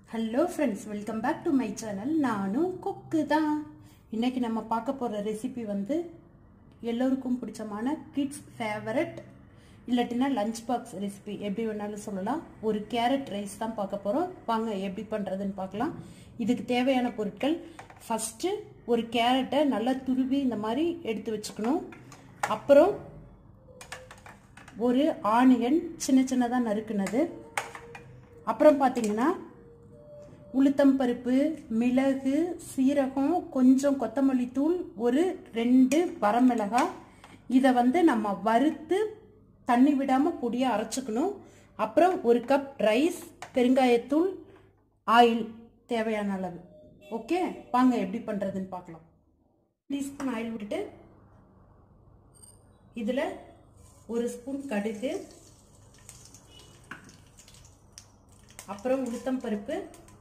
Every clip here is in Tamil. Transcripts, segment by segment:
hello friends welcome back to my channel நானும் குக்கு தான் இன்னைக்கு நம்ம பார்க்க போகிற ரெசிபி வந்து எல்லோருக்கும் பிடிச்சமான கிட்ஸ் ஃபேவரட் இல்லாட்டினா லஞ்ச் பாக்ஸ் ரெசிபி எப்படி வேணாலும் சொல்லலாம் ஒரு கேரட் ரைஸ் தான் பார்க்க போகிறோம் வாங்க எப்படி பண்ணுறதுன்னு பார்க்கலாம் இதுக்கு தேவையான பொருட்கள் ஃபஸ்ட்டு ஒரு கேரட்டை நல்லா துருவி இந்த மாதிரி எடுத்து வச்சுக்கணும் அப்புறம் ஒரு ஆனியன் சின்ன சின்னதாக நறுக்குனது அப்புறம் பார்த்தீங்கன்னா உளுத்தம் பருப்பு மிளகு சீரகம் கொஞ்சம் கொத்தமல்லி தூள் ஒரு ரெண்டு வரமிளகாய் இதை வந்து நம்ம வறுத்து தண்ணி விடாமல் பொடியாக அரைச்சிக்கணும் அப்புறம் ஒரு கப் ரைஸ் பெருங்காயத்தூள் ஆயில் தேவையான அளவு ஓகே வாங்க எப்படி பண்ணுறதுன்னு பார்க்கலாம் டீஸ்பூன் ஆயில் விட்டுட்டு இதில் ஒரு ஸ்பூன் கடுகு அப்புறம் உளுத்தம் பருப்பு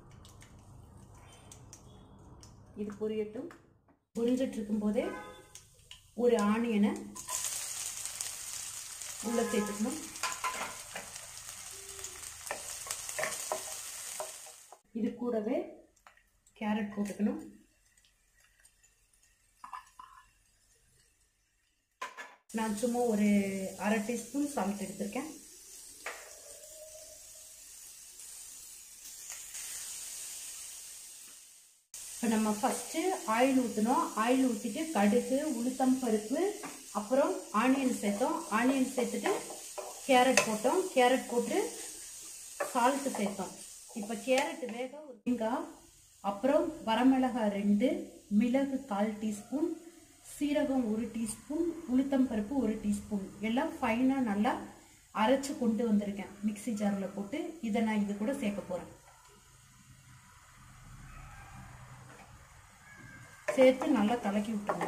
இது பொரியட்டும் பொரிஞ்சிட்டு இருக்கும்போதே ஒரு ஆனியனை உள்ள சேர்த்துக்கணும் இது கூடவே கேரட் போட்டுக்கணும் நான் சும்மா ஒரு அரை டீஸ்பூன் சால்ட் எடுத்திருக்கேன் இப்போ நம்ம ஃபஸ்ட்டு ஆயில் ஊற்றணும் ஆயில் ஊற்றிட்டு கடுகு உளுத்தம் பருப்பு அப்புறம் ஆனியன் சேர்த்தோம் ஆனியன் சேர்த்துட்டு கேரட் போட்டோம் கேரட் போட்டு சால்ட்டு சேர்த்தோம் இப்போ கேரட் வேக ஒரு தேங்காய் அப்புறம் வரமிளகாய் ரெண்டு மிளகு கால் டீஸ்பூன் சீரகம் ஒரு டீஸ்பூன் உளுத்தம் பருப்பு ஒரு டீஸ்பூன் எல்லாம் ஃபைனாக நல்லா அரைச்சி கொண்டு வந்திருக்கேன் மிக்சி ஜாரில் போட்டு இதை நான் இது கூட சேர்க்க போகிறேன் சேர்த்து நல்லா கலக்கி விட்டுருங்க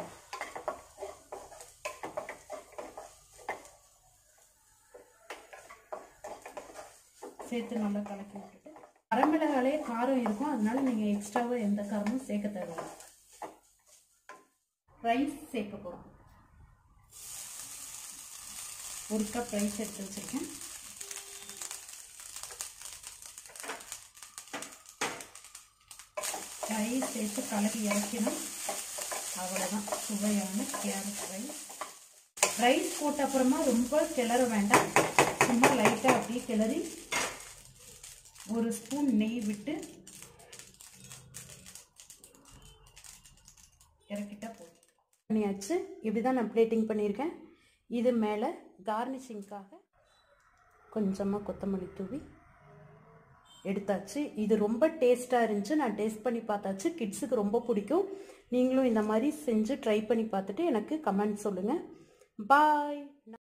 சேர்த்து நல்லா கலக்கி விட்டுட்டு வரமிளகாலே காரம் இருக்கும் அதனால நீங்கள் எக்ஸ்ட்ராவாக எந்த காரமும் சேர்க்க தேவையில்லை ரைஸ் சேர்க்க போகிறோம் ஒரு கப் ரைஸ் எடுத்து வச்சுருக்கேன் ரைஸ் சேர்த்து கலக்கி இறக்கணும் அவ்வளோதான் சுவையான கேரட் ரைஸ் ரைஸ் போட்ட அப்புறமா ரொம்ப கிளற வேண்டாம் சும்மா லைட்டாக அப்படியே கிளறி ஒரு ஸ்பூன் நெய் விட்டு இறக்கிட்டா போதும் பண்ணியாச்சு இப்படி தான் நான் பிளேட்டிங் பண்ணியிருக்கேன் இது மேலே கார்னிஷிங்காக கொஞ்சமாக கொத்தமல்லி தூவி எடுத்தாச்சு இது ரொம்ப டேஸ்ட்டாக இருந்துச்சு நான் டேஸ்ட் பண்ணி பார்த்தாச்சு கிட்ஸுக்கு ரொம்ப பிடிக்கும் நீங்களும் இந்த மாதிரி செஞ்சு ட்ரை பண்ணி பார்த்துட்டு எனக்கு கமெண்ட் சொல்லுங்கள் பாய்